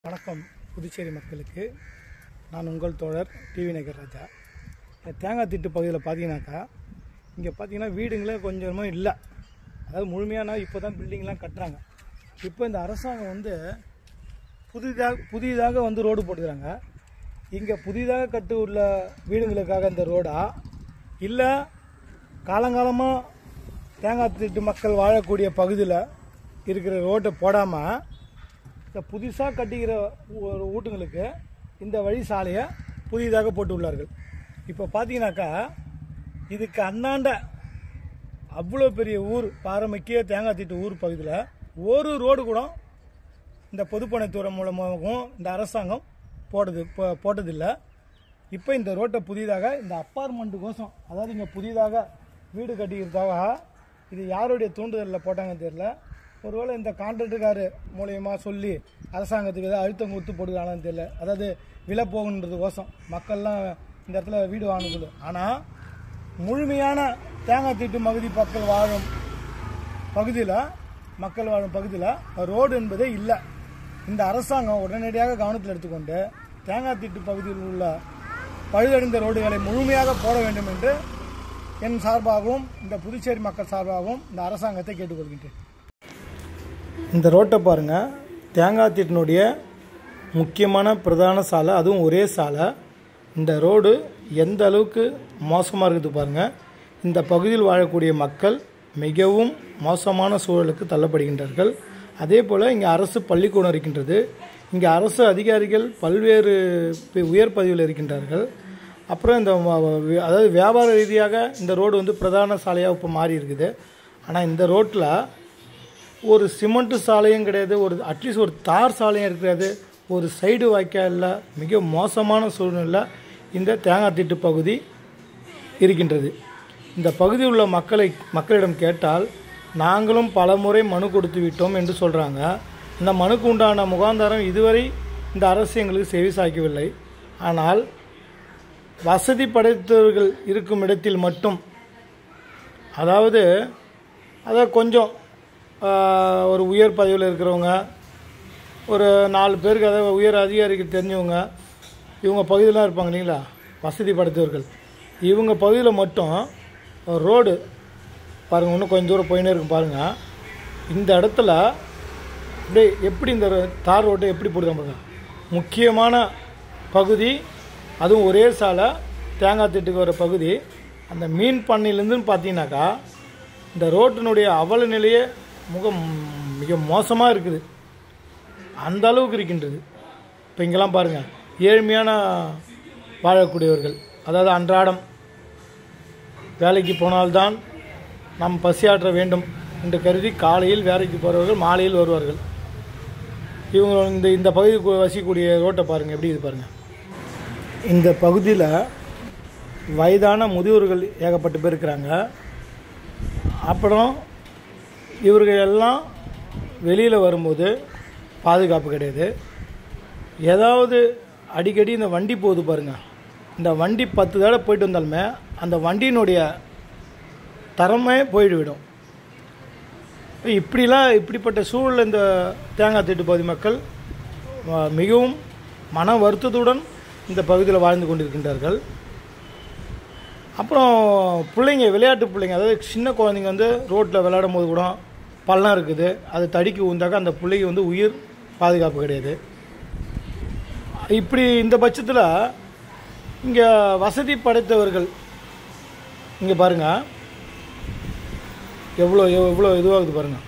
வணக்கம் புதுச்சேரி மக்களுக்கு நான் உங்கள் தோழர் டிவி நகர் ராஜா இந்த தேங்காய் திட்டு பகுதியில் பார்த்தீங்கன்னாக்கா இங்கே பார்த்தீங்கன்னா வீடுங்களே கொஞ்சமாக இல்லை அதாவது முழுமையான இப்போ தான் பில்டிங்லாம் கட்டுறாங்க இப்போ இந்த அரசாங்கம் வந்து புதிதாக புதிதாக வந்து ரோடு போட்டுக்கிறாங்க இங்கே புதிதாக கட்டு உள்ள வீடுங்களுக்காக இந்த ரோடா இல்லை காலங்காலமாக தேங்காய் திட்டு மக்கள் வாழக்கூடிய பகுதியில் இருக்கிற ரோட்டை போடாமல் இந்த புதுசாக கட்டிக்கிற ஒரு வீட்டுங்களுக்கு இந்த வழி சாலையை புதிதாக போட்டு உள்ளார்கள் இப்போ பார்த்தீங்கன்னாக்கா இதுக்கு அண்ணாண்ட அவ்வளோ பெரிய ஊர் பாரமிக்கிய தேங்காய் திட்டு ஊர் பகுதியில் ஒரு ரோடு கூட இந்த பொதுப்பணித்துறை மூலமாகவும் இந்த அரசாங்கம் போடுது போ- போட்டதில்லை இப்போ இந்த ரோட்டை புதிதாக இந்த அப்பார்ட்மெண்ட்டுக்கோசம் அதாவது இங்கே புதிதாக வீடு கட்டிக்கிறதுக்காக இது யாருடைய தூண்டுதலில் போட்டாங்கன்னு தெரியல ஒருவேளை இந்த கான்ட்ராக்டுக்காரு மூலியமாக சொல்லி அரசாங்கத்துக்கு ஏதாவது அழுத்தம் கொடுத்து போட்டுக்கிறாங்கன்னு தெரியல அதாவது விலை போகணுன்றதுக்கோசம் மக்கள்லாம் இந்த இடத்துல வீடு வாங்கணுக்குது ஆனால் முழுமையான தேங்காய் தீட்டு பகுதி மக்கள் வாழும் பகுதியில் மக்கள் வாழும் பகுதியில் ரோடு என்பதே இல்லை இந்த அரசாங்கம் உடனடியாக கவனத்தில் எடுத்துக்கொண்டு தேங்காய் திட்டு பகுதியில் உள்ள பழுதடைந்த ரோடுகளை முழுமையாக போட வேண்டும் என்று என் சார்பாகவும் இந்த புதுச்சேரி மக்கள் சார்பாகவும் இந்த அரசாங்கத்தை கேட்டுக்கொள்கின்றேன் இந்த ரோட்டை பாருங்கள் தேங்காய் திட்டினுடைய முக்கியமான பிரதான சாலை அதுவும் ஒரே சாலை இந்த ரோடு எந்த அளவுக்கு மோசமாக இருக்குது பாருங்கள் இந்த பகுதியில் வாழக்கூடிய மக்கள் மிகவும் மோசமான சூழலுக்கு தள்ளப்படுகின்றார்கள் அதே போல் இங்கே அரசு பள்ளிக்கூடம் இருக்கின்றது இங்கே அரசு அதிகாரிகள் பல்வேறு பி- உயர் பதவியில் இருக்கின்றார்கள் அப்புறம் இந்த வ- வ- அதாவது வியாபார ரீதியாக இந்த ரோடு வந்து பிரதான சாலையாக இப்போ மாறி இருக்குது ஆனால் இந்த ரோட்டில் ஒரு சிமெண்ட் சாலையும் கிடையாது ஒரு அட்லீஸ்ட் ஒரு தார் சாலையும் இருக்காது ஒரு சைடு வாய்க்காலில் மிக மோசமான சூழ்நிலை இந்த தேங்காய் திட்டு பகுதி இருக்கின்றது இந்த பகுதியில் உள்ள மக்களை மக்களிடம் கேட்டால் நாங்களும் பலமுறை மனு கொடுத்து விட்டோம் என்று சொல்கிறாங்க இந்த மனுக்கு உண்டான முகாந்தாரம் இதுவரை இந்த அரசு எங்களுக்கு செவி சாய்க்கவில்லை ஆனால் வசதி படைத்தவர்கள் இருக்கும் இடத்தில் மட்டும் அதாவது அதை கொஞ்சம் ஆஹ், ஒரு உயர் பதவியில் இருக்கிறவங்க ஒரு நாலு பேருக்கு அதாவது உயர் அதிகாரிக்கு தெரிஞ்சவங்க இவங்க பகுதியிலாம் இருப்பாங்க இல்லைங்களா வசதி படைத்தவர்கள் இவங்க பகுதியில் மட்டும் ரோடு பாருங்கள் இன்னும் கொஞ்சம் தூரம் போயினே இருக்கும் பாருங்கள் இந்த இடத்துல அப்படியே எப்படி இந்த தார் ரோட்டை எப்படி போடுறாங்க பாருங்க முக்கியமான பகுதி அதுவும் ஒரே சாலை தேங்காய் திட்டுக்கு வர பகுதி அந்த மீன் பண்ணையிலேருந்து பார்த்தீங்கன்னாக்கா இந்த ரோட்டினுடைய அவல நிலையே முக மிக மோசமாக இருக்குது அந்த அளவுக்கு இருக்கின்றது இப்போ இங்கெல்லாம் பாருங்கள் ஏழ்மையான வாழக்கூடியவர்கள் அதாவது அன்றாடம் வேலைக்கு போனால்தான் நாம் பசியாற்ற வேண்டும் என்று கருதி காலையில் வேலைக்கு போகிறவர்கள் மாலையில் வருவார்கள் இவங்க இந்த இந்த பகுதிக்கு வசிக்கக்கூடிய ரோட்டை பாருங்கள் எப்படி இது பாருங்கள் இந்த பகுதியில் வயதான முதியோர்கள் ஏகப்பட்ட பேர் இருக்கிறாங்க அப்புறம் இவர்கள் எல்லாம் வெளியில் வரும்போது பாதுகாப்பு கிடையாது ஏதாவது அடிக்கடி இந்த வண்டி போகுது பாருங்க இந்த வண்டி பத்து தடவை போயிட்டு வந்தாலுமே அந்த வண்டியினுடைய தரமே போயிடுவிடும் இப்படிலாம் இப்படிப்பட்ட சூழல் இந்த தேங்காய் திட்டு பகுதி மக்கள் அஹ், மிகவும் மன வருத்தத்துடன் இந்த பகுதியில் வாழ்ந்து கொண்டிருக்கின்றார்கள் அப்புறம் பிள்ளைங்க விளையாட்டு பிள்ளைங்க அதாவது சின்ன குழந்தைங்க வந்து ரோட்டில் விளையாடும் போது கூட பள்ளம் இருக்குது அது தடிக்கு ஊந்தாக்க அந்த பிள்ளைக்கு வந்து உயிர் பாதுகாப்பு கிடையாது இப்படி இந்த பட்சத்தில் இங்கே வசதி படைத்தவர்கள் இங்கே பாருங்கள் எவ்வளோ எவ்வளோ இதுவாகுது பாருங்கள்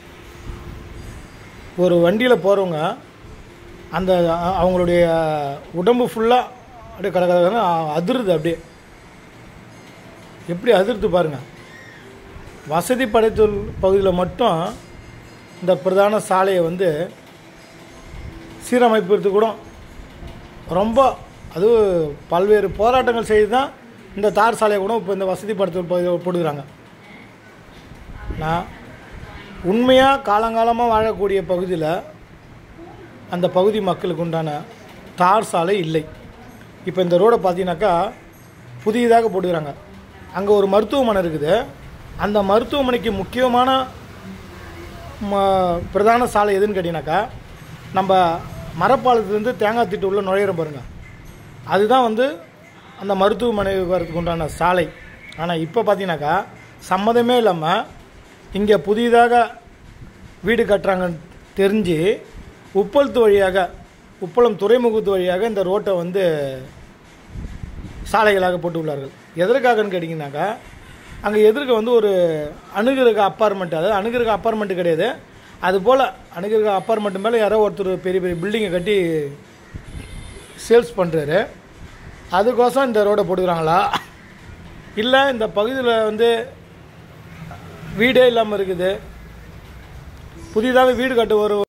ஒரு வண்டியில் போகிறவங்க அந்த அ- அவங்களுடைய உடம்பு ஃபுல்லாக அப்படியே கட கடன்னு அதிருது அப்படியே எப்படி அதிர்த்து பாருங்க வசதி படைத்த பகுதியில் மட்டும் இந்த பிரதான சாலையை வந்து சீரமைப்பது கூட ரொம்ப அது பல்வேறு போராட்டங்கள் செய்து தான் இந்த தார் சாலையை கூட இப்போ இந்த வசதி படுத்த பகுதியில் போடுகிறாங்க நான் உண்மையாக காலங்காலமாக வாழக்கூடிய பகுதியில் அந்த பகுதி மக்களுக்கு உண்டான தார் சாலை இல்லை இப்போ இந்த ரோடை பார்த்தீங்கன்னாக்கா புதியதாக போட்டுக்கிறாங்க அங்கே ஒரு மருத்துவமனை இருக்குது அந்த மருத்துவமனைக்கு முக்கியமான ம பிரதான சாலை எதுன்னு கேட்டிங்கனாக்கா நம்ம மரப்பாலத்துலேருந்து தேங்காய் திட்டு உள்ள நுழையிற பாருங்க அதுதான் வந்து அந்த மருத்துவமனை வரதுக்கு உண்டான சாலை ஆனால் இப்போ பார்த்தீங்கன்னாக்கா சம்மதமே இல்லாமல் இங்கே புதிதாக வீடு கட்டுறாங்கன்னு தெரிஞ்சு உப்பளத்து வழியாக உப்பளம் துறைமுகத்து வழியாக இந்த ரோட்டை வந்து சாலைகளாக போட்டு உள்ளார்கள் எதற்காகன்னு கேட்டிங்கனாக்கா அங்கே எதிர்க்க வந்து ஒரு அணுகிரக அப்பார்ட்மெண்ட் அதாவது அணுகிரக அப்பார்ட்மெண்ட் கிடையாது அதுபோல் அணுகிரக அப்பார்ட்மெண்ட் மேலே யாரோ ஒருத்தர் பெரிய பெரிய பில்டிங்கை கட்டி சேல்ஸ் பண்ணுறாரு அதுக்கோசம் இந்த ரோடை போட்டுக்கிறாங்களா இல்லை இந்த பகுதியில் வந்து வீடே இல்லாமல் இருக்குது புதிதாக வீடு கட்ட ஒரு